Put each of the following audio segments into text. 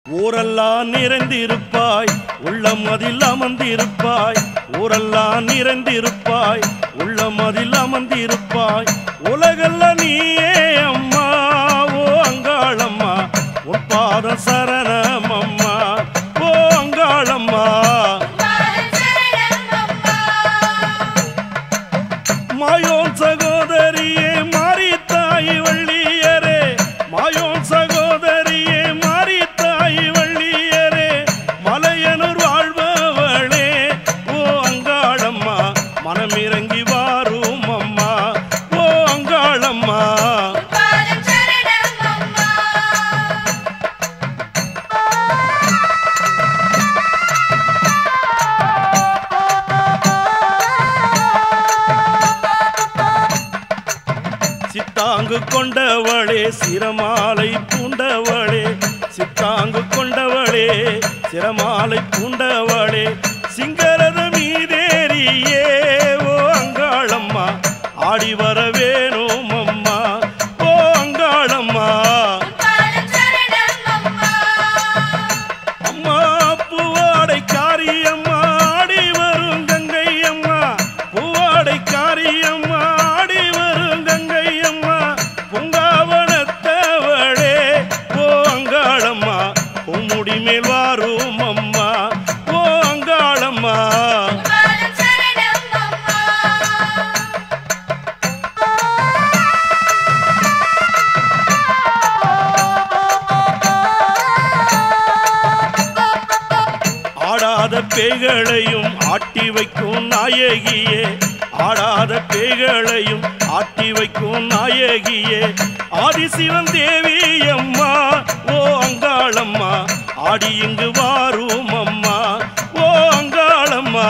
ஊரெல்லாம் நிறைந்திருப்பாய் உள்ளம் அதில் அமர்ந்திருப்பாய் ஊரெல்லாம் நிறைந்திருப்பாய் உள்ளம் அதில் அமர்ந்திருப்பாய் உலகல்ல நீயே அம்மா ஓ அங்காளம்மா உன் பாதம் சரணம் அம்மா ஓ அங்காளம்மா மாயோன் சகோதரியே மாறி தாய் வள்ளியரே மாயோன் சகோதரியே மாறி தாய் வள்ளியரே மலையனூர் வாழ்பவளே ஓ அங்காளம்மா மனமிறங்கி வாரும் அம்மா ஓ அங்காளம்மா சித்தாங்கு கொண்டவளே சிரமாலை பூண்டவளே சித்தாங்கு கொண்டவளே சிரமாலை பூண்டவளே சிங்கரத மீதேறியே ஓ அங்காளம்மா ஆடி வர வேணும் அம்மா ஓ அங்காளம்மா அம்மா பூவாடை காரியம்மா ஆடி வரும் கங்கை அம்மா பூவாடை காரியம்மா ஆடி வரும் கங்கை அம்மா பூங்காவனத்தவளே ஓ அங்காளம்மா பூமுடி மேல் வாரும் அம்மா ஓ அங்காளம்மா ஆடாத பேய்களையும் ஆட்டி வைக்கும் நாயகியே ஆடாத பேய்களையும் ஆட்டி வைக்கும் நாயகியே ஆதிசிவன் தேவி அம்மா ஓ அங்காளம்மா ஆடி இங்கு வாரும் அம்மா ஓ அங்காளம்மா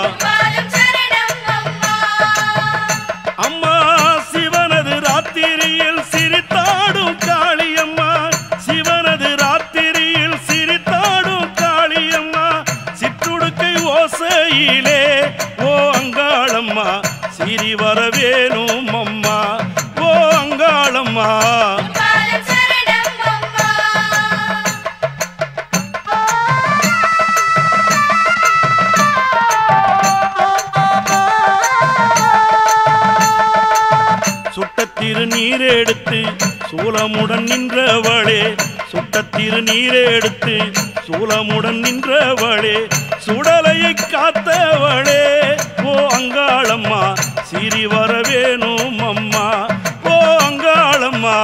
அம்மா சிவனது ராத்திரியில் சிரித்தாடும் காளியம்மா சிவனது ராத்திரியில் சிரித்தாடும் காளியம்மா சிற்றுடுக்கை ஓசையிலே ஓ அங்காளம்மா சிரி வர வேணும் அம்மா ஓ அங்காளம்மா சுட்டத்திரு நீரெடுத்து சூலமுடன் நின்றவளே சுட்டத்திரு நீரெடுத்து சூலமுடன் நின்றவளே சுடலையை காத்தவளே ஓ அங்காளம்மா சிரி வர வேணும் அம்மா ஓ அங்காளம்மா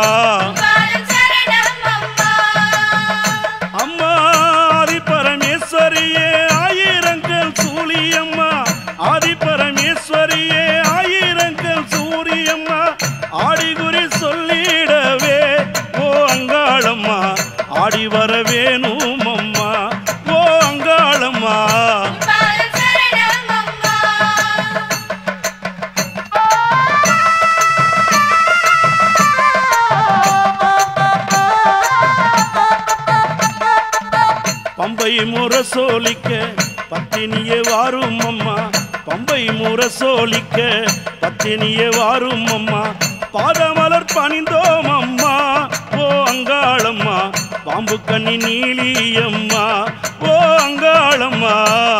அம்மா ஆதி பரமேஸ்வரியே ஆயிரங்கள் சூழியம்மா ஆதி பரமேஸ்வரியே ஆயிரங்கள் சூரியம்மா ஆடிகுறி சொல்லிடவே ஓ அங்காளம்மா ஆடி வர வேணும் அம்மா ஓ அங்காளம்மா பம்பை முரசோலிக்க பத்தினியே வாரும் அம்மா பம்பை முரசோலிக்க பத்தினியே வாரும் அம்மா பாதமலர் பணிந்தோம் அம்மா ஓ அங்காளம்மா பாம்பு கண்ணி நீலியம்மா ஓ அங்காளம்மா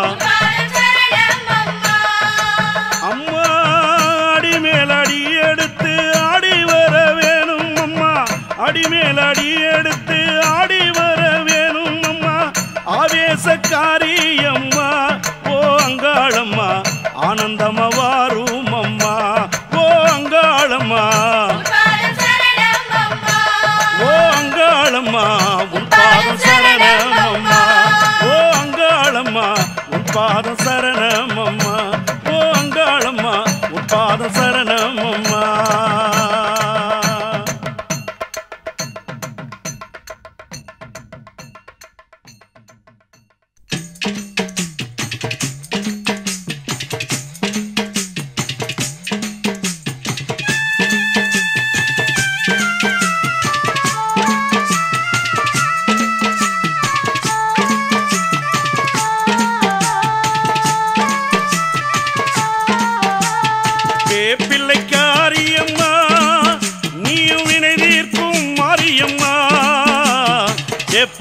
அம்மா அடி மேல் அடி எடுத்து ஆடி வர வேணும் அம்மா அடி மேல் அடி எடுத்து ஆடி வர வேணும் அம்மா ஆவேசக்காரி அம்மா ஓ அங்காளம்மா ஆனந்தமா வாரும் அம்மா ஓ அங்காளம்மா ஓ அங்காளம்மா உன் பாதம் சரணம் அம்மா ஓ அங்காளம்மா உன் பாதம் சரணம் அம்மா ஓ அங்காளம்மா உன் பாதம் சரணம் அம்மா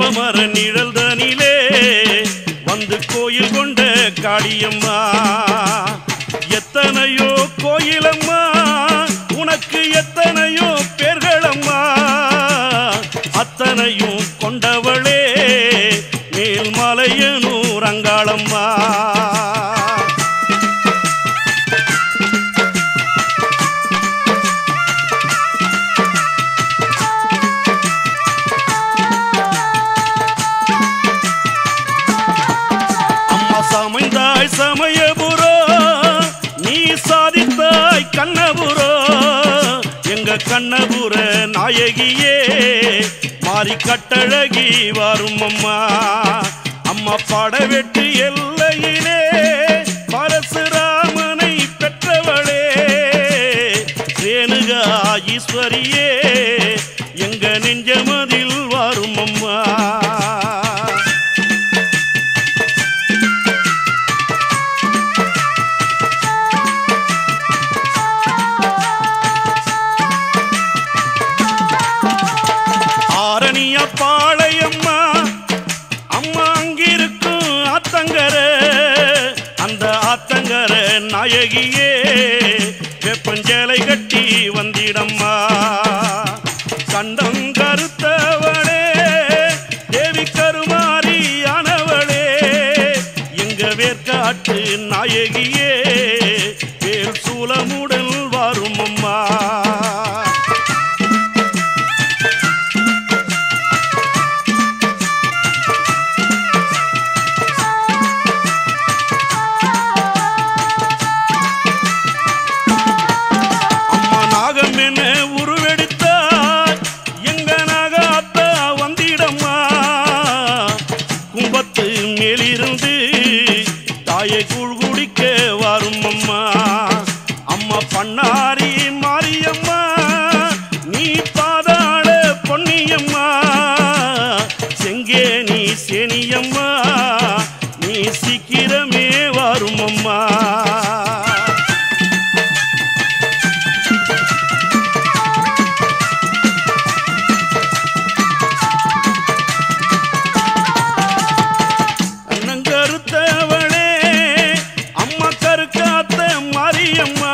வேப்பமர நிழல் தனிலே வந்து கோயில் கொண்ட காளியம்மா எத்தனையோ கோயிலம்மா உனக்கு எத்தனையோ பேர்களம்மா அத்தனையும் கொண்டவளே மேல்மலையனூர் அங்காளம்மா அம்மா சமைந்தாய் சமயபுரோ நீ சாதித்தாய் கண்ணபுரோ எங்க கண்ணபுர நாயகியே மாறி கட்டழகி வரும் அம்மா அம்மா படவெட்டு எல்லையிலே பரசுராமனை பெற்றவளே ரேணுகா ஈஸ்வரியே எங்க நெஞ்சமதில் வரும் அம்மா ஆரணிய பாளையம்மா அம்மா அங்கிருக்கும் ஆத்தங்கர அந்த ஆத்தங்கர நாயகியே வெப்பஞ்சேலை கட்டி வந்திடம்மா கண்டம் கருத்தவளே தேவி கருமாரியானவளே எங்க வேர்க்காட்டு நாயகியே வேல் சூலமுடன் வரும் அம்மா அம்மா நாகம் என்ன உருவெடுத்தாய் எங்க நாகாத்தா வந்திடம்மா கும்பத்து மேலிருந்து தாயை கூழ் குடிக்க வரும் அம்மா அம்மா பண்ணாரி மாரியம்மா நீ பாதாள பொன்னியம்மா செங்கே நீ சேனியம்மா நீ சீக்கிரமே வரும் அம்மா அண்ணங்கருத்தவளே அம்மா கருக்காத்த மாரியம்மா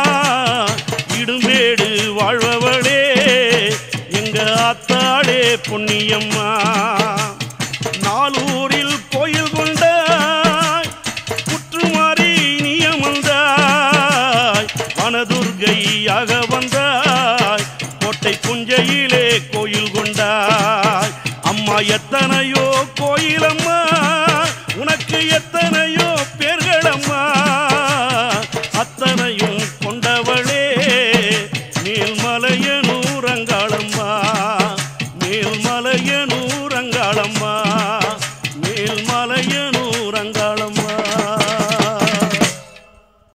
இடுமேடு வாழ்பவளே எங்க ஆத்தாளே பொன்னியம்மா நாலூரில் கோயில் கொண்டாய் குற்றுமாறி நியமந்தாய் வனதுர்கையாக வந்தாய் கோட்டை குஞ்சையிலே கோயில் கொண்டாய் அம்மா எத்தனையோ கோயிலம்மா உனக்கு எத்தனையோ பேர்களம்மா அத்தனையும் கொண்டவளே மேல்மலையனூரங்காள